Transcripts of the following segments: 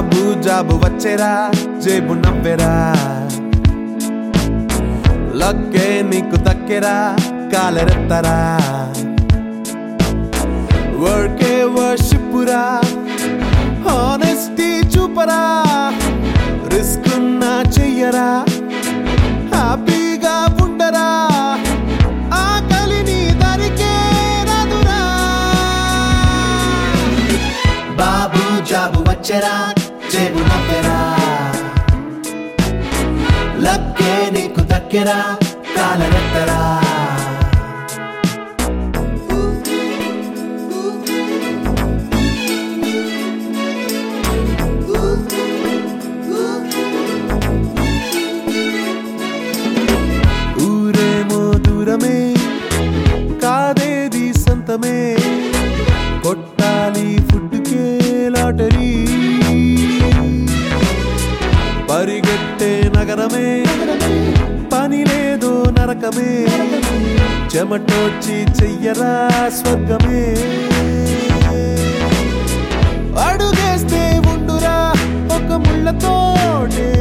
బాబు job వచ్చేరా జేబు నవ్వెరా లక్కే నీకు దక్కెరా కాలరెత్తరా వర్కే వర్షిప్పురా హానెస్టీ చూపరా రిస్క్ నా చెయ్యరా హ్యాపీగా ఉండరా ఆకలిని దరికే రాదురా బాబు జాబు వచ్చరా జేబు నవ్వెరా లక్కే నీకు దక్కెరా కాలరెత్తరా ఊరేమో దూరమే కాదేది సొంతమే కొట్టాలి ఫుడ్కే లాటరీ పరిగెట్టే నగరమే పని లేదో నరకమే చెమటోచి చెయ్యరా స్వర్గమే అడుగేస్తే ఉండురా ఒక ముళ్ళతోటే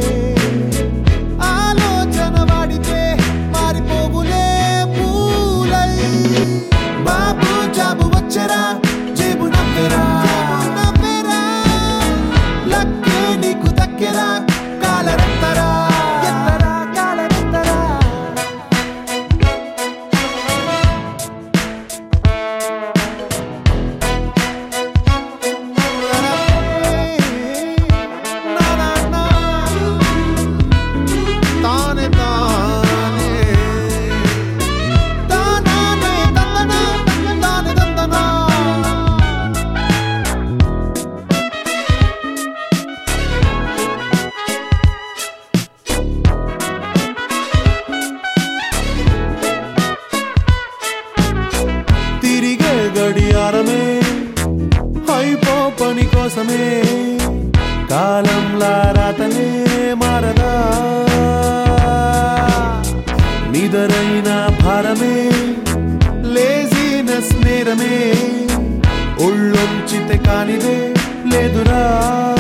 ఆలోచన వాడితే మారిపోగులే పూలై బాబు జాబు వచ్చరా జేబు నవ్వెరా నవ్వెరా, లక్కే నీకు దక్కెరా కాలరెత్తరా ఎత్తరా, కాలరెత్తరా. నా, నా, నా. తానే తానే తానానే తందనా తానే తందనా తిరిగే గడియారమే అయిపో పని కోసమే కాలంలా రాతనే మారదా నిదరైన భారమే లేజినెస్ నేరమే ఒళ్ళొంచితే కానిదే లేదురా